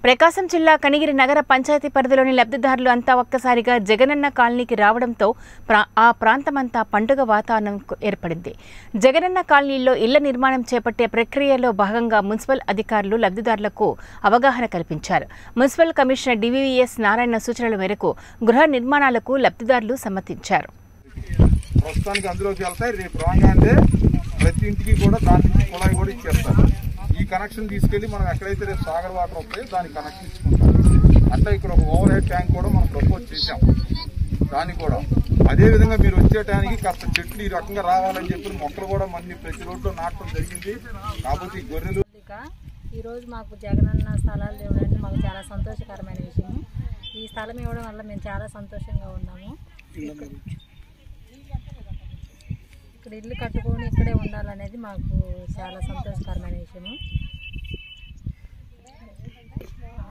ప్రకాశం జిల్లా కనిగిరి నగర పంచాయతీ పరిధిలోని లబ్ధిదారులు అంతా ఒక్కసారిగా జగనన్న కాలనీకి రావడంతో ప్రా ఆ ప్రాంతమంతా పండుగ వాతావరణం ఏర్పడింది జగనన్న కాలనీలో ఇళ్ల నిర్మాణం చేపట్టే ప్రక్రియలో భాగంగా మున్సిపల్ అధికారులు లబ్ధిదారులకు అవగాహన కల్పించారు మున్సిపల్ కమిషనర్ డివివిఎస్ నారాయణ సూచనల మేరకు గృహ నిర్మాణాలకు లబ్ధిదారులు సమ్మతించారు ప్రస్తుతానికి అందులోకి వెళ్తాయి రేపు రాగానే ప్రతి ఇంటికి కూడా దాని నుంచి కుళాయి కూడా ఇచ్చేస్తారు ఈ కనెక్షన్ తీసుకెళ్లి మనం ఎక్కడైతే రేపు సాగర్ వాటర్ వస్తాయో దానికి కనెక్షన్ ఇచ్చుకుంటాం అట్లా ఇక్కడ ఒక ఓవర్ హెడ్ ట్యాంక్ కూడా మనం ప్రపోజ్ చేశాం దానికి కూడా అదే విధంగా మీరు వచ్చే టైంకి కాస్త చెట్లు ఈ రకంగా రావాలని చెప్పి మొక్కలు కూడా మన ప్రతి రోడ్లో నాటడం జరిగింది కాకపోతే ఈ గొర్రెలు ఇక ఈరోజు మాకు జగనన్న స్థలాలు ఇవ్వడం అంటే మాకు చాలా సంతోషకరమైన విషయం ఈ స్థలం ఇవ్వడం వల్ల మేము చాలా సంతోషంగా ఉన్నాము ఇక్కడ ఇల్లు కట్టుకొని ఇక్కడే ఉండాలనేది మాకు చాలా సంతోషకరమైన విషయము